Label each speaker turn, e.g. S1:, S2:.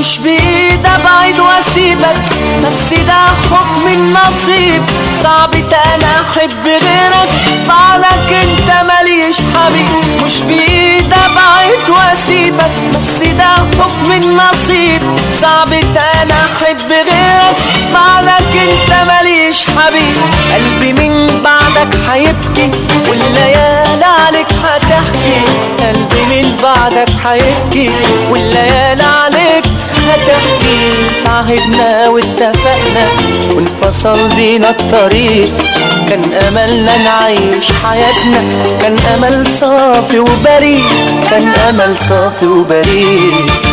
S1: مش بإيدي ابعد واسيبك بس ده حكم النصيب صعب تاني احب غيرك بعدك انت ماليش حبيب مش بإيدي ابعد واسيبك بس ده حكم النصيب صعب تاني احب غيرك بعدك انت ماليش حبيب قلبي من بعدك هيبكي والليالي عليك هتحكي قلبي من بعدك هيبكي والليالي عليك هتحكي تعهدنا واتفقنا وانفصل بينا الطريق كان املنا نعيش حياتنا كان امل صافي وبريء كان امل صافي وبريء